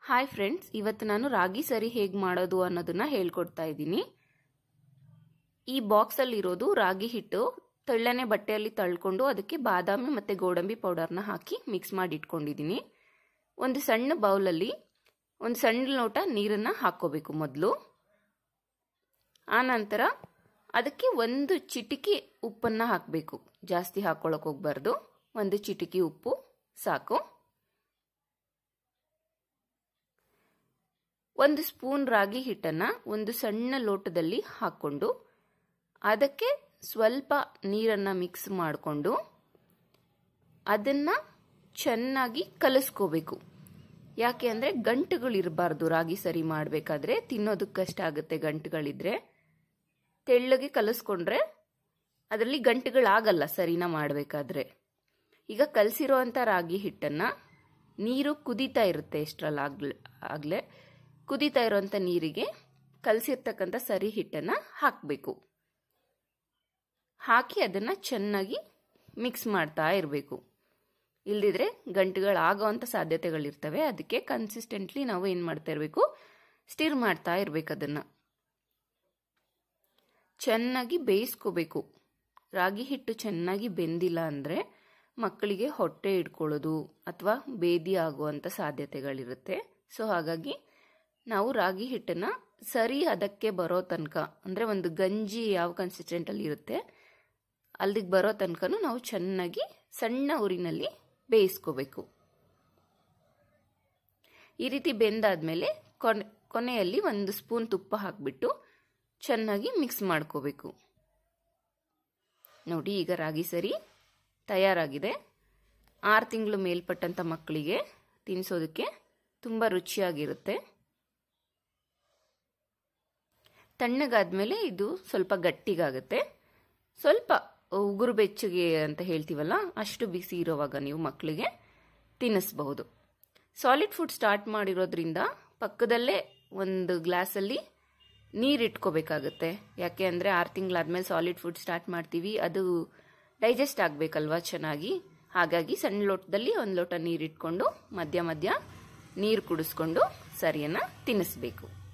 hi friends ಇವತ್ತು ನಾನು ರಾಗಿ ಸರಿ ಹೇಗೆ ಮಾಡೋದು ಅನ್ನೋದನ್ನ ಹೇಳ್ಕೊಡ್ತಾ ಇದ್ದೀನಿ ಈ ಬಾಕ್ಸಲ್ಲಿರೋದು ರಾಗಿ ಹಿಟ್ಟು ತೆಳ್ಳನೆ ಬಟ್ಟೆಯಲ್ಲಿ ತಳ್ಕೊಂಡು ಅದಕ್ಕೆ ಬಾದಾಮಿ ಮತ್ತು ಗೋಡಂಬಿ ಪೌಡರ್ನ ಹಾಕಿ ಮಿಕ್ಸ್ ಮಾಡಿ ಇಟ್ಕೊಂಡಿದ್ದೀನಿ ಒಂದು ಸಣ್ಣ ಬೌಲಲ್ಲಿ ಒಂದು ಸಣ್ಣ ಲೋಟ ನೀರನ್ನು ಹಾಕ್ಕೋಬೇಕು ಮೊದಲು ಆನಂತರ ಅದಕ್ಕೆ ಒಂದು ಚಿಟಿಕಿ ಉಪ್ಪನ್ನು ಹಾಕಬೇಕು ಜಾಸ್ತಿ ಹಾಕ್ಕೊಳಕ್ಕೆ ಹೋಗ್ಬಾರ್ದು ಒಂದು ಚಿಟಿಕಿ ಉಪ್ಪು ಸಾಕು ಒಂದು ಸ್ಪೂನ್ ರಾಗಿ ಹಿಟ್ಟನ್ನು ಒಂದು ಸಣ್ಣ ಲೋಟದಲ್ಲಿ ಹಾಕ್ಕೊಂಡು ಅದಕ್ಕೆ ಸ್ವಲ್ಪ ನೀರನ್ನು ಮಿಕ್ಸ್ ಮಾಡಿಕೊಂಡು ಅದನ್ನು ಚೆನ್ನಾಗಿ ಕಲಿಸ್ಕೋಬೇಕು ಯಾಕೆ ಅಂದರೆ ಗಂಟುಗಳಿರಬಾರ್ದು ರಾಗಿ ಸರಿ ಮಾಡಬೇಕಾದ್ರೆ ತಿನ್ನೋದಕ್ಕೆ ಕಷ್ಟ ಆಗುತ್ತೆ ಗಂಟುಗಳಿದ್ರೆ ತೆಳ್ಳಗೆ ಕಲಿಸ್ಕೊಂಡ್ರೆ ಅದರಲ್ಲಿ ಗಂಟುಗಳಾಗಲ್ಲ ಸರಿನ ಮಾಡಬೇಕಾದ್ರೆ ಈಗ ಕಲಸಿರೋ ಅಂಥ ರಾಗಿ ಹಿಟ್ಟನ್ನು ನೀರು ಕುದೀತಾ ಇರುತ್ತೆ ಎಷ್ಟರಲ್ಲಿ ಆಗಲೇ ಕುದೀತಾ ಇರೋವಂಥ ನೀರಿಗೆ ಕಲಸಿರ್ತಕ್ಕಂಥ ಸರಿ ಹಿಟ್ಟನ್ನು ಹಾಕಬೇಕು ಹಾಕಿ ಅದನ್ನು ಚೆನ್ನಾಗಿ ಮಿಕ್ಸ್ ಮಾಡ್ತಾ ಇರಬೇಕು ಇಲ್ದಿದ್ರೆ ಗಂಟುಗಳಾಗೋವಂಥ ಸಾಧ್ಯತೆಗಳಿರ್ತವೆ ಅದಕ್ಕೆ ಕನ್ಸಿಸ್ಟೆಂಟ್ಲಿ ನಾವು ಏನು ಮಾಡ್ತಾ ಇರಬೇಕು ಸ್ಟಿರ್ ಮಾಡ್ತಾ ಇರಬೇಕು ಅದನ್ನು ಚೆನ್ನಾಗಿ ಬೇಯಿಸ್ಕೋಬೇಕು ರಾಗಿ ಹಿಟ್ಟು ಚೆನ್ನಾಗಿ ಬೆಂದಿಲ್ಲ ಅಂದರೆ ಮಕ್ಕಳಿಗೆ ಹೊಟ್ಟೆ ಇಡ್ಕೊಳ್ಳೋದು ಅಥವಾ ಬೇದಿ ಆಗುವಂಥ ಸಾಧ್ಯತೆಗಳಿರುತ್ತೆ ಸೊ ಹಾಗಾಗಿ ನಾವು ರಾಗಿ ಹಿಟ್ಟನ್ನು ಸರಿ ಅದಕ್ಕೆ ಬರೋ ತನಕ ಅಂದರೆ ಒಂದು ಗಂಜಿ ಯಾವ ಕನ್ಸಿಸ್ಟೆಂಟಲ್ಲಿ ಇರುತ್ತೆ ಅಲ್ಲಿಗೆ ಬರೋ ತನಕನೂ ನಾವು ಚೆನ್ನಾಗಿ ಸಣ್ಣ ಊರಿನಲ್ಲಿ ಬೇಯಿಸ್ಕೋಬೇಕು ಈ ರೀತಿ ಬೆಂದಾದ್ಮೇಲೆ ಕೊನೆ ಕೊನೆಯಲ್ಲಿ ಒಂದು ಸ್ಪೂನ್ ತುಪ್ಪ ಹಾಕಿಬಿಟ್ಟು ಚೆನ್ನಾಗಿ ಮಿಕ್ಸ್ ಮಾಡ್ಕೋಬೇಕು ನೋಡಿ ಈಗ ರಾಗಿ ಸರಿ ತಯಾರಾಗಿದೆ ಆರು ತಿಂಗಳು ಮೇಲ್ಪಟ್ಟಂಥ ಮಕ್ಕಳಿಗೆ ತಿನ್ನಿಸೋದಕ್ಕೆ ತುಂಬ ರುಚಿಯಾಗಿರುತ್ತೆ ತಣ್ಣಗಾದ್ಮೇಲೆ ಇದು ಸ್ವಲ್ಪ ಗಟ್ಟಿಗಾಗುತ್ತೆ ಸ್ವಲ್ಪ ಉಗುರು ಬೆಚ್ಚಗೆ ಅಂತ ಹೇಳ್ತೀವಲ್ಲ ಅಷ್ಟು ಬಿಸಿ ಇರೋವಾಗ ನೀವು ಮಕ್ಕಳಿಗೆ ತಿನ್ನಿಸ್ಬಹುದು ಸಾಲಿಡ್ ಫುಡ್ ಸ್ಟಾರ್ಟ್ ಮಾಡಿರೋದ್ರಿಂದ ಪಕ್ಕದಲ್ಲೇ ಒಂದು ಗ್ಲಾಸಲ್ಲಿ ನೀರು ಇಟ್ಕೋಬೇಕಾಗತ್ತೆ ಯಾಕೆ ಅಂದರೆ ಆರು ತಿಂಗಳಾದ್ಮೇಲೆ ಸಾಲಿಡ್ ಫುಡ್ ಸ್ಟಾರ್ಟ್ ಮಾಡ್ತೀವಿ ಅದು ಡೈಜೆಸ್ಟ್ ಆಗಬೇಕಲ್ವಾ ಚೆನ್ನಾಗಿ ಹಾಗಾಗಿ ಸಣ್ಣ ಲೋಟದಲ್ಲಿ ಒಂದು ಲೋಟ ನೀರು ಇಟ್ಕೊಂಡು ಮಧ್ಯ ಮಧ್ಯ ನೀರು ಕುಡಿಸ್ಕೊಂಡು ಸರಿಯನ್ನು ತಿನ್ನಿಸ್ಬೇಕು